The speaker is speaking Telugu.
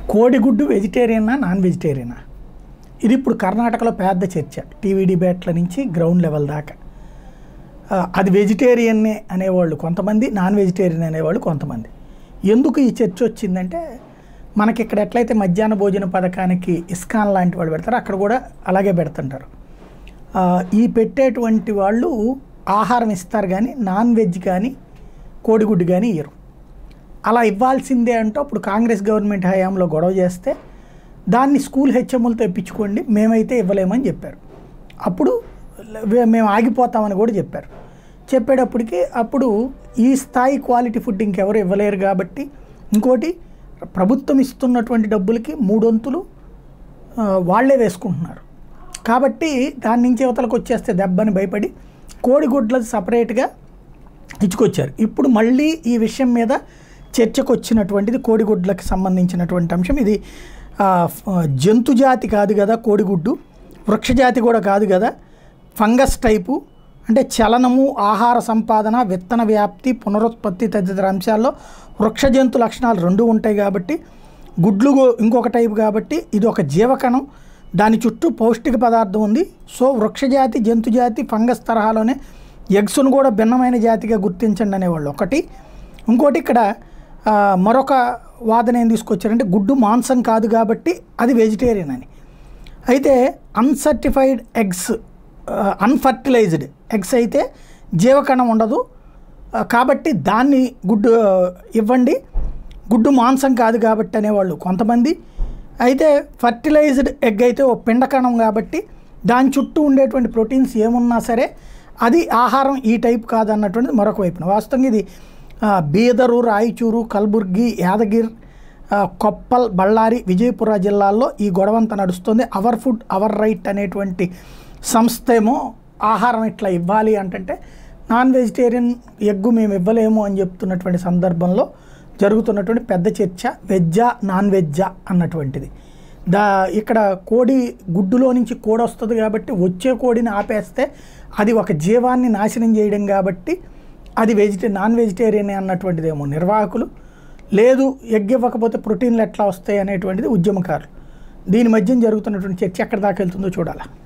కోడిగుడ్డు వెజిటేరియనా నాన్ వెజిటేరియనా ఇది ఇప్పుడు కర్ణాటకలో పెద్ద చర్చ టీవీ డిబేట్ల నుంచి గ్రౌండ్ లెవెల్ దాకా ఆ, అది వెజిటేరియన్నే అనేవాళ్ళు కొంతమంది నాన్ వెజిటేరియన్ అనేవాళ్ళు కొంతమంది ఎందుకు ఈ చర్చ వచ్చిందంటే మనకి ఇక్కడ ఎట్లయితే మధ్యాహ్న భోజన పథకానికి ఇస్కాన్ లాంటి వాళ్ళు పెడతారో అక్కడ కూడా అలాగే పెడుతుంటారు ఆ, ఈ పెట్టేటువంటి వాళ్ళు ఆహారం ఇస్తారు కానీ నాన్ వెజ్ కానీ కోడిగుడ్డు కానీ ఇయ్యరు అలా ఇవ్వాల్సిందే అంటూ అప్పుడు కాంగ్రెస్ గవర్నమెంట్ హయాంలో గొడవ చేస్తే దాన్ని స్కూల్ హెచ్ఎంలతో తెప్పించుకోండి మేమైతే ఇవ్వలేమని చెప్పారు అప్పుడు లే- మేము ఆగిపోతామని కూడా చెప్పారు చెప్పేటప్పటికి అప్పుడు ఈ స్థాయి క్వాలిటీ ఫుడ్ ఇంకెవరు ఇవ్వలేరు కాబట్టి ఇంకోటి ప్రభుత్వం ఇస్తున్నటువంటి డబ్బులకి మూడొంతులు ఆ, వాళ్ళే వేసుకుంటున్నారు కాబట్టి దాని నుంచి యువతలకు వచ్చేస్తే దెబ్బని భయపడి కోడిగుడ్లది సపరేట్గా ఇచ్చుకొచ్చారు ఇప్పుడు మళ్ళీ ఈ విషయం మీద చర్చకు వచ్చినటువంటిది కోడిగుడ్లకు సంబంధించినటువంటి అంశం ఇది ఆ, ఫ- జంతు జాతి కాదు కదా కోడిగుడ్డు వృక్షజాతి కూడా కాదు కదా ఫంగస్ టైపు అంటే చలనము ఆహార సంపాదన విత్తన వ్యాప్తి పునరుత్పత్తి తదితర అంశాల్లో వృక్ష జంతు లక్షణాలు రెండు ఉంటాయి కాబట్టి గుడ్లు గో- ఇంకొక టైపు కాబట్టి ఇది ఒక జీవకణం దాని చుట్టూ పౌష్టిక పదార్థం ఉంది సో వృక్షజాతి జంతుజాతి ఫంగస్ తరహాలోనే ఎగ్స్ను కూడా భిన్నమైన జాతిగా గుర్తించండి అనేవాళ్ళు ఒకటి ఇంకోటి ఇక్కడ ఆ, మరొక వాదన ఏం తీసుకొచ్చారంటే గుడ్డు మాంసం కాదు కాబట్టి అది వెజిటేరియన్ అని అయితే అన్సర్టిఫైడ్ ఎగ్స్ అన్ఫర్టిలైజ్డ్ ఎగ్స్ అయితే జీవకణం ఉండదు ఆ, కాబట్టి దాన్ని గుడ్డు ఆ, ఇవ్వండి గుడ్డు మాంసం కాదు కాబట్టి అనేవాళ్ళు కొంతమంది అయితే ఫర్టిలైజ్డ్ ఎగ్ అయితే ఓ పిండకణం కాబట్టి దాని చుట్టూ ఉండేటువంటి ప్రోటీన్స్ ఏమున్నా సరే అది ఆహారం ఈ టైప్ కాదన్నటువంటిది మరొక వైపున వాస్తవంగా ఇది ఆ, బీదరు రాయచూరు కల్బుర్గి యాదగిర్ ఆ, కొప్పల్ బళ్ళారి విజయపుర జిల్లాల్లో ఈ గొడవంతా నడుస్తుంది అవర్ ఫుడ్ అవర్ రైట్ అనేటువంటి సంస్థ ఏమో ఆహారం ఇట్లా ఇవ్వాలి అంటే నాన్ వెజిటేరియన్ ఎగ్గు మేము ఇవ్వలేము అని చెప్తున్నటువంటి సందర్భంలో జరుగుతున్నటువంటి పెద్ద చర్చ వెజ్జా నాన్ వెజ్జా అన్నటువంటిది దా ఇక్కడ కోడి గుడ్డులో నుంచి కోడి వస్తుంది కాబట్టి వచ్చే కోడిని ఆపేస్తే అది ఒక జీవాన్ని నాశనం చేయడం కాబట్టి అది వెజిటే నాన్ వెజిటేరియన్ అన్నటువంటిదేమో నిర్వాహకులు లేదు ఎగ్ ఇవ్వకపోతే ప్రోటీన్లు ఎట్లా వస్తాయి అనేటువంటిది ఉద్యమకారులు దీని మధ్య జరుగుతున్నటువంటి చర్చ ఎక్కడ దాకా వెళ్తుందో చూడాలి